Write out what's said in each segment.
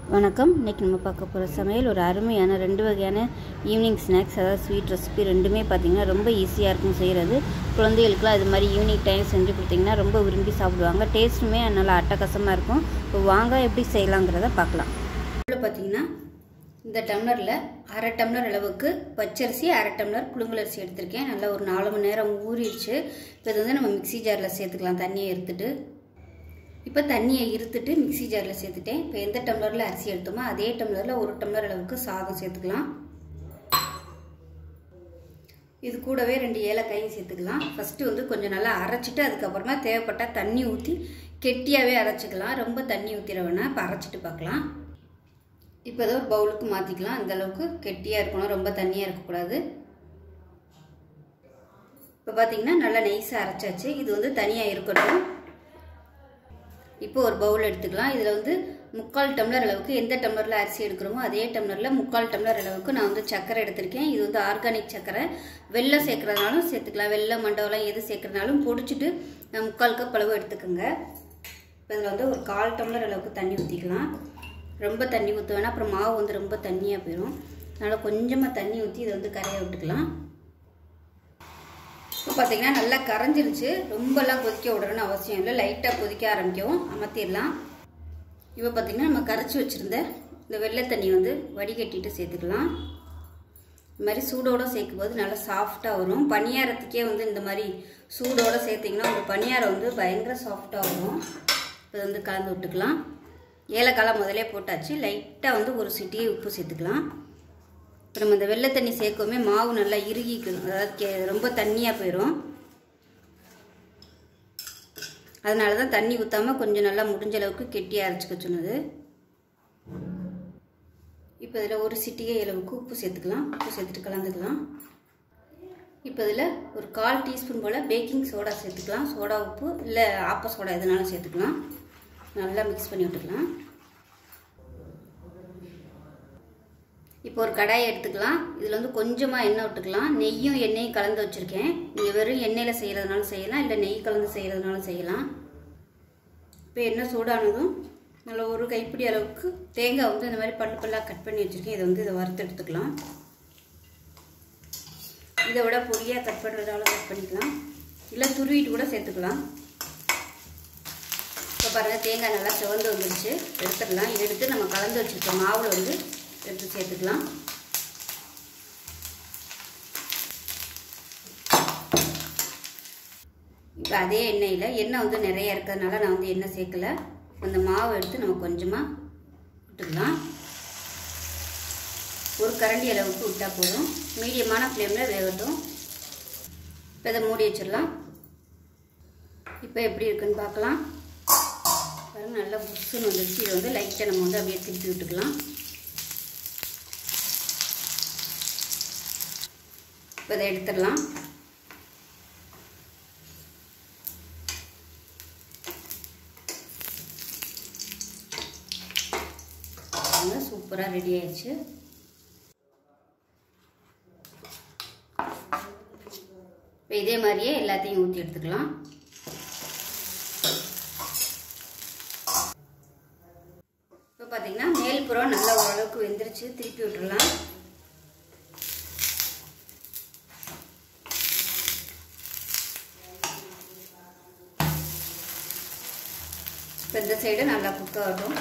வணக்கம் இன்றைக்கி நம்ம பார்க்க போகிற சமையல் ஒரு அருமையான ரெண்டு வகையான ஈவினிங் ஸ்நாக்ஸ் அதாவது ஸ்வீட் ரெசிபி ரெண்டுமே பார்த்திங்கன்னா ரொம்ப ஈஸியாக இருக்கும் செய்கிறது குழந்தைகளுக்குலாம் இது மாதிரி ஈவினிங் டைம் செஞ்சு கொடுத்திங்கன்னா ரொம்ப விரும்பி சாப்பிடுவாங்க டேஸ்ட்டுமே நல்லா அட்டகாசமாக இருக்கும் இப்போ வாங்க எப்படி செய்யலாங்கிறத பார்க்கலாம் உள்ள பார்த்திங்கன்னா இந்த டம்ளரில் அரை டம்ளர் அளவுக்கு பச்சரிசி அரை டம்ளர் புழுங்கலரிசி எடுத்திருக்கேன் நல்லா ஒரு நாலு மணி நேரம் ஊறிடுச்சு இப்போ இது வந்து நம்ம மிக்ஸி ஜாரில் சேர்த்துக்கலாம் தண்ணியை எடுத்துட்டு இப்போ தண்ணியை இருத்துட்டு மிக்ஸி ஜாரில் சேர்த்துட்டேன் இப்போ எந்த டம்ளரில் அரிசி எடுத்தோமோ அதே டம்ளரில் ஒரு டம்ளர் அளவுக்கு சாதம் சேர்த்துக்கலாம் இது கூடவே ரெண்டு ஏலக்காயும் சேர்த்துக்கலாம் ஃபஸ்ட்டு வந்து கொஞ்சம் நல்லா அரைச்சிட்டு அதுக்கப்புறமா தேவைப்பட்டால் தண்ணி ஊற்றி கெட்டியாகவே அரைச்சிக்கலாம் ரொம்ப தண்ணி ஊற்றிட வேணாம் இப்போ அரைச்சிட்டு பார்க்கலாம் இப்போ ஏதோ ஒரு பவுலுக்கு மாற்றிக்கலாம் அந்த அளவுக்கு கெட்டியாக இருக்கணும் ரொம்ப தண்ணியாக இருக்கக்கூடாது இப்போ பார்த்தீங்கன்னா நல்லா நைஸாக அரைச்சாச்சு இது வந்து தனியாக இருக்கட்டும் இப்போ ஒரு பவுல் எடுத்துக்கலாம் இதில் வந்து முக்கால் டம்ளர் அளவுக்கு எந்த டம்ளரில் அரிசி எடுக்கிறோமோ அதே டம்ளரில் முக்கால் டம்ளர் அளவுக்கு நான் வந்து சர்க்கரை எடுத்திருக்கேன் இது வந்து ஆர்கானிக் சர்க்கரை வெள்ளம் சேர்க்குறதுனாலும் சேர்த்துக்கலாம் வெள்ளம் மண்டவெல்லாம் எது சேர்க்குறதுனாலும் பொடிச்சிட்டு முக்கால் கப் அளவு எடுத்துக்கோங்க இப்போ இதில் வந்து ஒரு கால் டம்ளர் அளவுக்கு தண்ணி ஊற்றிக்கலாம் ரொம்ப தண்ணி ஊற்ற வேணால் அப்புறம் மாவு வந்து ரொம்ப தண்ணியாக போயிடும் அதனால் கொஞ்சமாக தண்ணி ஊற்றி இதை வந்து கரைய விட்டுக்கலாம் இப்போ பார்த்தீங்கன்னா நல்லா கரைஞ்சிருச்சு ரொம்பலாம் கொதிக்க விடணும்னு அவசியம் இல்லை லைட்டாக கொதிக்க ஆரம்பிக்கவும் அமர்த்திடலாம் இப்போ பார்த்தீங்கன்னா நம்ம கரைச்சி வச்சுருந்த இந்த வெள்ளை தண்ணி வந்து வடிகட்டிட்டு சேர்த்துக்கலாம் இந்த மாதிரி சூடோடு சேர்க்கும் போது நல்லா சாஃப்டாக வரும் பணியாரத்துக்கே வந்து இந்த மாதிரி சூடோடு சேர்த்திங்கன்னா ஒரு பணியாரம் வந்து பயங்கர சாஃப்டாக வரும் இப்போ வந்து கலந்து விட்டுக்கலாம் ஏலக்காய் முதலே போட்டாச்சு லைட்டாக வந்து ஒரு சிட்டியை உப்பு சேர்த்துக்கலாம் இப்போ நம்ம இந்த வெள்ளை தண்ணி சேர்க்கவுமே மாவு நல்லா இறுகிக்கணும் அதாவது கே ரொம்ப தண்ணியாக போயிடும் அதனால தான் தண்ணி ஊற்றாமல் கொஞ்சம் நல்லா முடிஞ்ச அளவுக்கு கெட்டியாக அரைச்சிக்க சொன்னது இப்போ இதில் ஒரு சிட்டிகை அளவுக்கு உப்பு சேர்த்துக்கலாம் உப்பு சேர்த்துட்டு கலந்துக்கலாம் இப்போ இதில் ஒரு கால் டீஸ்பூன் போல் பேக்கிங் சோடா சேர்த்துக்கலாம் சோடா உப்பு இல்லை ஆப்ப சோடா எதுனாலும் சேர்த்துக்கலாம் நல்லா மிக்ஸ் பண்ணி விட்டுக்கலாம் இப்போ ஒரு கடாயை எடுத்துக்கலாம் இதில் வந்து கொஞ்சமாக எண்ணெய் விட்டுக்கலாம் நெய்யும் எண்ணெயும் கலந்து வச்சுருக்கேன் நீங்கள் வெறும் எண்ணெயில் செய்கிறதுனாலும் செய்யலாம் இல்லை நெய் கலந்து செய்கிறதுனாலும் செய்யலாம் இப்போ எண்ணெய் சூடானதும் நல்ல ஒரு கைப்பிடி அளவுக்கு தேங்காய் வந்து இந்த மாதிரி பல்லு பல்லாக கட் பண்ணி வச்சுருக்கேன் இதை வந்து இதை வறுத்து எடுத்துக்கலாம் இதை விட பொடியாக கட் பண்ணுறதால கட் பண்ணிக்கலாம் இல்லை துருவிட்டு கூட சேர்த்துக்கலாம் இப்போ பாருங்கள் தேங்காய் நல்லா சிவந்து வந்துருச்சு எடுத்துடலாம் இதை எடுத்து நம்ம கலந்து வச்சுருக்க மாவில் வந்து எடுத்து சேர்த்துக்கலாம் இப்போ அதே எண்ணெயில் எண்ணெய் வந்து நிறைய இருக்கிறதுனால நான் வந்து எண்ணெய் சேர்க்கல அந்த மாவை எடுத்து நம்ம கொஞ்சமாக விட்டுக்கலாம் ஒரு கரண்டி அளவுக்கு விட்டால் போதும் மீடியமான ஃப்ளேமில் வேகட்டும் இப்போ இதை மூடி வச்சிடலாம் இப்போ எப்படி இருக்குன்னு பார்க்கலாம் பாருங்க நல்லா புஷ்ஷுன்னு வந்துருச்சு இதை வந்து லைட்டாக நம்ம வந்து அப்படியே திருப்பி விட்டுக்கலாம் இப்போ இதை எடுத்துடலாம் சூப்பராக ரெடி ஆயிடுச்சு இப்போ இதே மாதிரியே எல்லாத்தையும் ஊற்றி எடுத்துக்கலாம் இப்போ பார்த்தீங்கன்னா மேல் புறம் நல்லா ஓரளவுக்கு வெந்துருச்சு திருப்பி விட்டுடலாம் இப்போ இந்த சைடு நல்லா குக் ஆகட்டும்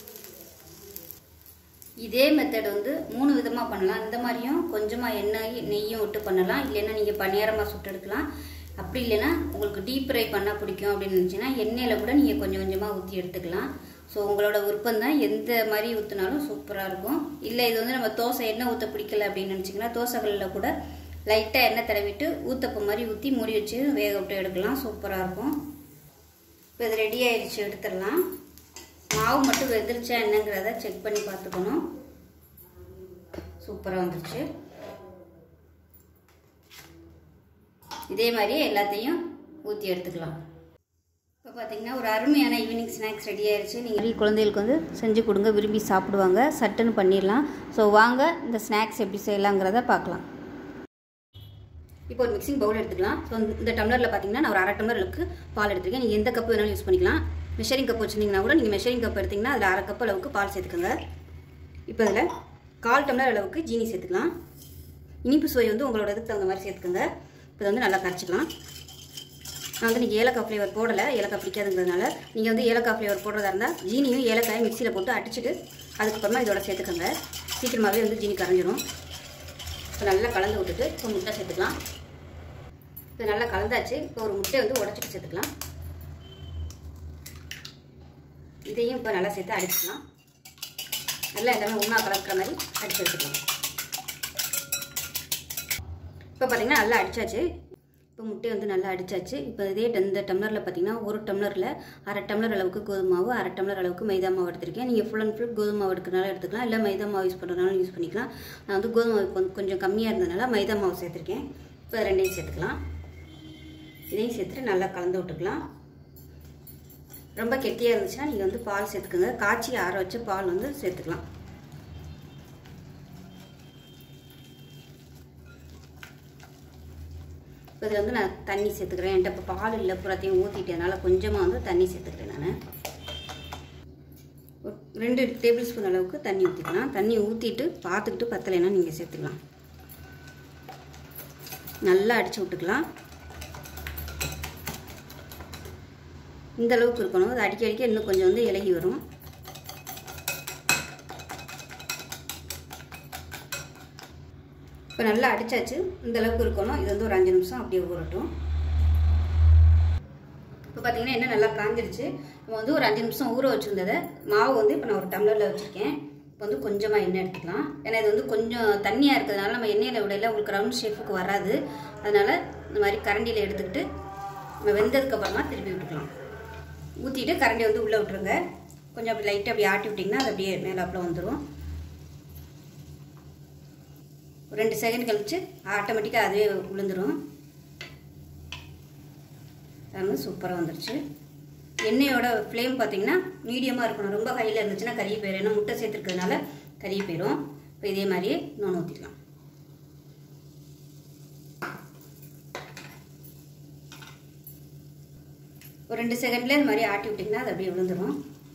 இதே மெத்தட் வந்து மூணு விதமாக பண்ணலாம் இந்த மாதிரியும் கொஞ்சமாக எண்ணெய் நெய்யும் விட்டு பண்ணலாம் இல்லைன்னா நீங்கள் பணியாரமாக சுட்டு எடுக்கலாம் அப்படி இல்லைன்னா உங்களுக்கு டீப் ஃப்ரை பண்ணால் பிடிக்கும் அப்படின்னு நினச்சிங்கன்னா எண்ணெயில் கூட நீங்கள் கொஞ்சம் கொஞ்சமாக ஊற்றி எடுத்துக்கலாம் ஸோ உங்களோட விருப்பம் தான் எந்த மாதிரி ஊற்றினாலும் சூப்பராக இருக்கும் இல்லை இது வந்து நம்ம தோசை எண்ணெய் ஊற்ற பிடிக்கல அப்படின்னு நினச்சிங்கன்னா தோசைகளில் கூட லைட்டாக எண்ணெய் தடவிட்டு ஊத்தப்ப மாதிரி ஊற்றி மூடி வச்சு வேக விட்டு எடுக்கலாம் சூப்பராக இருக்கும் இப்போ இது ரெடி ஆயிடுச்சு எடுத்துடலாம் மாவு மட்டும் வெந்துருச்சா என்னங்கிறத செக் பண்ணி பார்த்துக்கணும் சூப்பராக வந்துருச்சு இதே மாதிரி எல்லாத்தையும் ஊற்றி எடுத்துக்கலாம் இப்போ பார்த்தீங்கன்னா ஒரு அருமையான ஈவினிங் ஸ்நாக்ஸ் ரெடி ஆயிடுச்சு நீங்கள் குழந்தைகளுக்கு வந்து செஞ்சு கொடுங்க விரும்பி சாப்பிடுவாங்க சட்டுன்னு பண்ணிடலாம் ஸோ வாங்க இந்த ஸ்நாக்ஸ் எப்படி செய்யலாங்கிறத பார்க்கலாம் இப்போ ஒரு மிக்சிங் பவுல் எடுத்துக்கலாம் ஸோ இந்த டம்ளரில் பார்த்தீங்கன்னா நான் ஒரு அரை டம்ளர் அளவுக்கு பால் எடுத்துருக்கேன் நீங்கள் எந்த கப்பு வேணாலும் யூஸ் பண்ணிக்கலாம் மெஷரிங் கப் வச்சுருந்தீங்கன்னா கூட நீங்கள் மெஷரிங் கப் எடுத்திங்கன்னா அதில் அரை கப் அளவுக்கு பால் சேர்த்துக்கோங்க இப்போ அதில் கால் டம்ளர் அளவுக்கு ஜீனி சேர்த்துக்கலாம் இனிப்பு சுவை வந்து உங்களோட இதுக்கு தகுந்த மாதிரி சேர்த்துக்கோங்க இப்போ இதை வந்து நல்லா கரைச்சிக்கலாம் நான் வந்து நீங்கள் ஏலக்காய் ஃப்ளேவர் போடலை ஏலக்காய் பிடிக்காதுங்கிறதுனால நீங்கள் வந்து ஏலக்காய் ஃப்ளேவர் போடுறதா இருந்தால் ஜீனியும் ஏலக்காயும் மிக்சியில் போட்டு அடிச்சுட்டு அதுக்கப்புறமா இதோட சேர்த்துக்கோங்க சீக்கிரமாகவே வந்து ஜீனி கரைஞ்சிரும் இப்போ நல்லா கலந்து விட்டுட்டு இப்போ முட்டை சேர்த்துக்கலாம் இப்போ நல்லா கலந்தாச்சு இப்போ ஒரு முட்டையை வந்து உடச்சிட்டு சேர்த்துக்கலாம் இதையும் இப்போ நல்லா சேர்த்து அடிச்சுக்கலாம் நல்லா எல்லாமே ஒன்றா கலக்கிற மாதிரி அடிச்சு எடுத்துக்கலாம் இப்போ பார்த்தீங்கன்னா நல்லா அடிச்சாச்சு இப்போ முட்டை வந்து நல்லா அடிச்சாச்சு இப்போ இதே இந்த டம்ளரில் பார்த்தீங்கன்னா ஒரு டம்ளரில் அரை டம்ளர் அளவுக்கு கோதுமை மாவு அரை டம்ளர் அளவுக்கு மைதா மாவு எடுத்திருக்கேன் நீங்கள் ஃபுல் அண்ட் ஃபுல் கோதுமை மாவு எடுக்கிறனால எடுத்துக்கலாம் இல்லை மைதா மாவு யூஸ் பண்ணுறதுனால யூஸ் பண்ணிக்கலாம் நான் வந்து கோதுமை மாவு கொஞ்சம் கொஞ்சம் கம்மியாக இருந்ததுனால மைதா மாவு சேர்த்துருக்கேன் இப்போ ரெண்டையும் சேர்த்துக்கலாம் இதையும் சேர்த்துட்டு நல்லா கலந்து விட்டுக்கலாம் ரொம்ப கெட்டியாக இருந்துச்சுன்னா நீங்கள் வந்து பால் சேர்த்துக்கோங்க காய்ச்சி ஆற வச்ச பால் வந்து சேர்த்துக்கலாம் இப்போ இதில் வந்து நான் தண்ணி சேர்த்துக்கிறேன் என்கிட்ட இப்போ பால் இல்லை புறத்தையும் ஊற்றிட்டதுனால கொஞ்சமாக வந்து தண்ணி சேர்த்துக்கிறேன் நான் ஒரு ரெண்டு டேபிள் ஸ்பூன் அளவுக்கு தண்ணி ஊற்றிக்கலாம் தண்ணி ஊற்றிட்டு பார்த்துக்கிட்டு பத்தலைன்னா நீங்கள் சேர்த்துக்கலாம் நல்லா அடித்து விட்டுக்கலாம் இந்த அளவுக்கு இருக்கணும் அது அடிக்க அடிக்க இன்னும் கொஞ்சம் வந்து இலகி வரும் இப்போ நல்லா அடிச்சாச்சு இந்த அளவுக்கு இருக்கணும் இது வந்து ஒரு அஞ்சு நிமிஷம் அப்படியே ஊறட்டும் இப்போ பார்த்தீங்கன்னா என்ன நல்லா காஞ்சிருச்சு நம்ம வந்து ஒரு அஞ்சு நிமிஷம் ஊற வச்சுருந்ததை மாவு வந்து இப்போ நான் ஒரு டம்ளரில் வச்சுருக்கேன் இப்போ வந்து கொஞ்சமாக எண்ணெய் எடுத்துக்கலாம் ஏன்னா இது வந்து கொஞ்சம் தண்ணியாக இருக்கிறதுனால நம்ம எண்ணெயில் விடையில உங்களுக்கு ரவுண்ட் ஷேப்புக்கு வராது அதனால் இந்த மாதிரி கரண்டியில் எடுத்துக்கிட்டு நம்ம வெந்ததுக்கப்புறமா திருப்பி விட்டுக்கலாம் ஊற்றிட்டு கரண்டி வந்து உள்ளே விட்டுருங்க கொஞ்சம் அப்படி லைட்டாக அப்படி ஆட்டி விட்டிங்கன்னா அது அப்படியே மேலாப்பில் வந்துடும் ஒரு ரெண்டு செகண்ட் கழிச்சு ஆட்டோமேட்டிக்காக அதுவே விழுந்துடும் அது சூப்பராக வந்துருச்சு எண்ணெயோட ஃப்ளேம் பார்த்தீங்கன்னா மீடியமாக இருக்கணும் ரொம்ப ஹையில் இருந்துச்சுன்னா கறி போயிடும் ஏன்னா முட்டை சேர்த்துருக்கிறதுனால கறி போயிடும் இப்போ இதே மாதிரியே நோன் ஊற்றிக்கலாம் ஒரு ரெண்டு செகண்ட்ல இந்த மாதிரி ஆட்டி விட்டிங்கன்னா அது அப்படியே விழுந்துடும்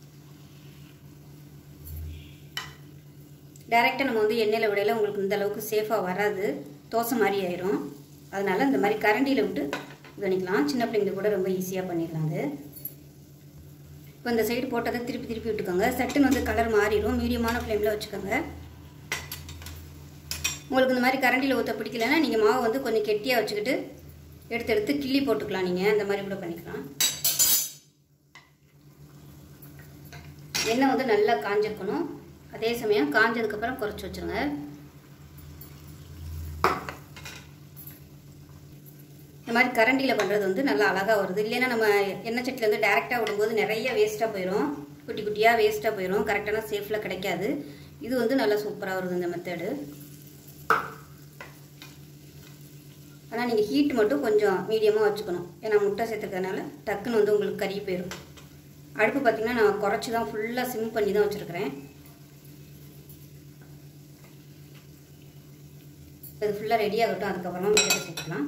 டைரெக்டாக நம்ம வந்து எண்ணெயில் விடையில உங்களுக்கு இந்த அளவுக்கு சேஃபாக வராது தோசை மாதிரி ஆயிரும் அதனால இந்த மாதிரி கரண்டியில் விட்டு இது பண்ணிக்கலாம் சின்ன பிள்ளைங்க கூட ரொம்ப ஈஸியாக பண்ணிடலாம் அது இப்போ இந்த சைடு போட்டதை திருப்பி திருப்பி விட்டுக்கோங்க சட்டுன்னு வந்து கலர் மாறிடும் மீடியமான ஃப்ளேமில் வச்சுக்கோங்க உங்களுக்கு இந்த மாதிரி கரண்டியில் ஊற்ற பிடிக்கலன்னா நீங்கள் மாவு வந்து கொஞ்சம் கெட்டியாக வச்சுக்கிட்டு எடுத்து எடுத்து கிள்ளி போட்டுக்கலாம் நீங்கள் அந்த மாதிரி கூட பண்ணிக்கலாம் எண்ணெய் வந்து நல்லா காஞ்சிருக்கணும் அதே சமயம் காஞ்சதுக்கப்புறம் குறைச்சி வச்சுருங்க இந்த மாதிரி கரண்டியில் பண்ணுறது வந்து நல்லா அழகாக வருது இல்லைன்னா நம்ம எண்ணெய் சட்டியில் வந்து டேரெக்டாக விடும்போது நிறைய வேஸ்ட்டாக போயிடும் குட்டி குட்டியாக வேஸ்ட்டாக போயிடும் கரெக்டான சேஃபில் கிடைக்காது இது வந்து நல்லா சூப்பராக வருது இந்த மெத்தடு ஆனால் நீங்கள் ஹீட் மட்டும் கொஞ்சம் மீடியமாக வச்சுக்கணும் ஏன்னா முட்டை சேர்த்துக்கிறதுனால டக்குன்னு வந்து உங்களுக்கு கறி போயிடும் அடுப்பு பார்த்திங்கன்னா நான் குறைச்சி தான் ஃபுல்லாக சிம் பண்ணி தான் வச்சுருக்கிறேன் இது ஃபுல்லாக ரெடி ஆகட்டும் அதுக்கப்புறமா முட்டை சேர்த்துக்கலாம்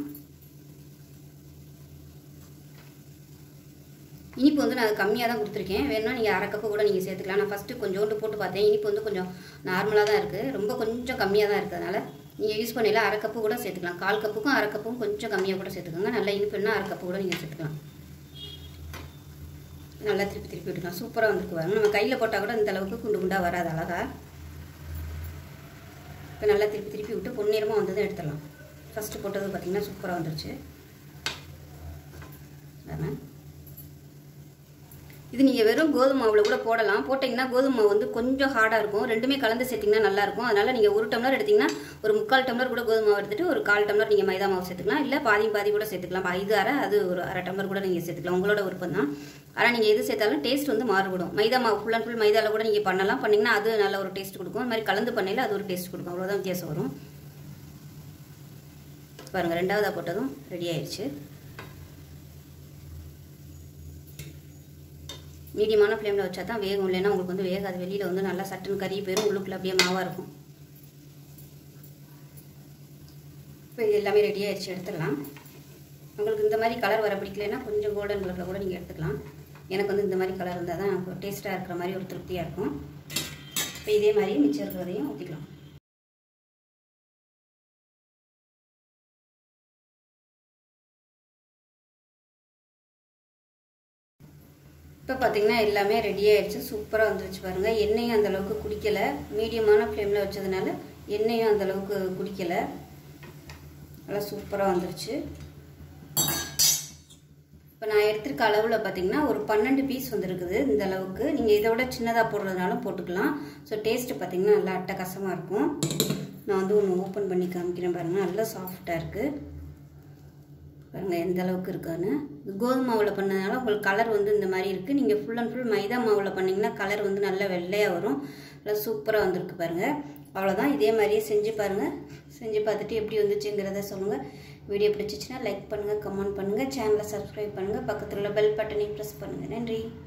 இனிப்பு வந்து நான் அது கம்மியாக தான் கொடுத்துருக்கேன் வேணும்னா நீங்கள் அரை கப்பு கூட நீங்கள் சேர்த்துக்கலாம் நான் ஃபஸ்ட்டு கொஞ்சோண்டு போட்டு பார்த்தேன் இனிப்பு வந்து கொஞ்சம் நார்மலாக தான் இருக்குது ரொம்ப கொஞ்சம் கம்மியாக தான் இருக்கிறதுனால நீங்கள் யூஸ் பண்ணல அரை கப்பு கூட சேர்த்துக்கலாம் கால் கப்புக்கும் அரை கப்புக்கும் கொஞ்சம் கம்மியாக கூட சேர்த்துக்கோங்க நல்லா இனிப்புன்னா அரை கப்பு கூட நீங்கள் சேர்த்துக்கலாம் நல்லா திருப்பி திருப்பி விட்டுக்கலாம் சூப்பராக வந்துருக்கு பாருங்க நம்ம கையில் போட்டால் கூட இந்த அளவுக்கு குண்டு குண்டாக வராது அழகா இப்போ நல்லா திருப்பி திருப்பி விட்டு பொன்னிறமாக வந்ததும் எடுத்துடலாம் ஃபஸ்ட்டு போட்டது பார்த்திங்கன்னா சூப்பராக வந்துருச்சு தானே இது நீங்கள் வெறும் கோதுமை மாவில் கூட போடலாம் போட்டிங்கன்னா கோதுமை மாவு வந்து கொஞ்சம் ஹார்டாக இருக்கும் ரெண்டுமே கலந்து சேர்த்திங்கன்னா நல்லாயிருக்கும் அதனால் நீங்கள் ஒரு டம்ளர் எடுத்திங்கன்னா ஒரு முக்கால் டம்ளர் கூட கோதுமை மாவு எடுத்துகிட்டு ஒரு கால் டம்ளர் நீங்கள் மைதா மாவு சேர்த்துக்கலாம் இல்லை பாதி பாதி கூட சேர்த்துக்கலாம் ஐது அரை அது ஒரு அரை டம்ளர் கூட நீங்கள் சேர்த்துக்கலாம் உங்களோட விருப்பம் தான் ஆனால் நீங்கள் எது சேர்த்தாலும் டேஸ்ட் வந்து மாறுபடும் மைதா மாவு ஃபுல் அண்ட் ஃபுல் மைதாவில் கூட நீங்கள் பண்ணலாம் பண்ணிங்கன்னா அது நல்ல ஒரு டேஸ்ட் கொடுக்கும் அது மாதிரி கலந்து பண்ணையில் அது ஒரு டேஸ்ட் கொடுக்கும் அவ்வளோதான் வித்தியாசம் வரும் பாருங்கள் ரெண்டாவதாக போட்டதும் ரெடி ஆயிடுச்சு மீடியமான ஃப்ளேமில் வச்சா தான் வேகும் இல்லைன்னா உங்களுக்கு வந்து வேகாது வெளியில் வந்து நல்லா சட்டுன்னு கறி போயிடும் உள்ளுக்குள்ள அப்படியே மாவாக இருக்கும் இப்போ இது எல்லாமே ரெடி ஆயிடுச்சு எடுத்துடலாம் உங்களுக்கு இந்த மாதிரி கலர் வர பிடிக்கலைன்னா கொஞ்சம் கோல்டன் கலரில் கூட நீங்கள் எடுத்துக்கலாம் எனக்கு வந்து இந்த மாதிரி கலர் இருந்தால் தான் எனக்கு டேஸ்ட்டாக இருக்கிற மாதிரி ஒரு திருப்தியாக இருக்கும் இப்போ இதே மாதிரி மிச்சம் இருக்கிறதையும் ஊற்றிக்கலாம் இப்போ பார்த்தீங்கன்னா எல்லாமே ரெடி ஆயிடுச்சு சூப்பராக வந்துருச்சு பாருங்கள் எண்ணெயும் அந்த அளவுக்கு குடிக்கலை மீடியமான ஃப்ளேமில் வச்சதுனால எண்ணெயும் அந்த அளவுக்கு குடிக்கலை நல்லா சூப்பராக வந்துருச்சு இப்போ நான் எடுத்திருக்க அளவில் பார்த்தீங்கன்னா ஒரு பன்னெண்டு பீஸ் வந்துருக்குது இந்த அளவுக்கு நீங்கள் இதை விட சின்னதாக போடுறதுனாலும் போட்டுக்கலாம் ஸோ டேஸ்ட்டு பார்த்தீங்கன்னா நல்லா அட்டகாசமாக இருக்கும் நான் வந்து ஒன்று ஓப்பன் பண்ணி காமிக்கிறேன் பாருங்கள் நல்லா சாஃப்டாக இருக்குது பாருங்கள் எந்த அளவுக்கு இருக்கான்னு கோதுமை மாவில் பண்ணதுனால உங்களுக்கு கலர் வந்து இந்த மாதிரி இருக்குது நீங்கள் ஃபுல் அண்ட் ஃபுல் மைதா மாவில் பண்ணிங்கன்னா கலர் வந்து நல்லா வெள்ளையாக வரும் நல்லா சூப்பராக வந்திருக்கு பாருங்கள் அவ்வளோதான் இதே மாதிரியே செஞ்சு பாருங்கள் செஞ்சு பார்த்துட்டு எப்படி வந்துச்சுங்கிறத சொல்லுங்கள் வீடியோ பிடிச்சிச்சின்னா லைக் பண்ணுங்கள் கமெண்ட் பண்ணுங்கள் சேனலை சப்ஸ்கிரைப் பண்ணுங்கள் பக்கத்தில் உள்ள பெல் பட்டனையும் ப்ரெஸ் பண்ணுங்கள் நன்றி